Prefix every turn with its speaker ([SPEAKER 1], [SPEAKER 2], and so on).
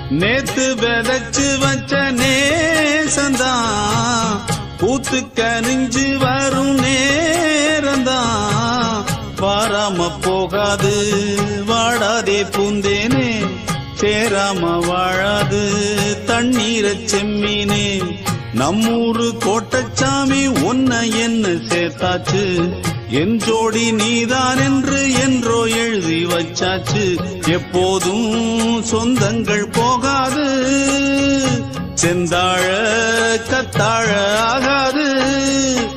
[SPEAKER 1] நேத்து விதைச்சு வச்ச நேசந்தான் பூத்து கனிஞ்சு வரும் நேரந்தான் வாராம போகாது வாடாதே பூந்தேனே சேராம வாழாது தண்ணீரை செம்மீனே நம்மூரு கோட்டச்சாமி உன்னை என்ன சேர்த்தாச்சு என் ஜோடி நீதான் என்று என்றோ எழுதி வச்சாச்சு எப்போதும் சொந்தங்கள் போகாது செந்தாழ கத்தாழ ஆகாது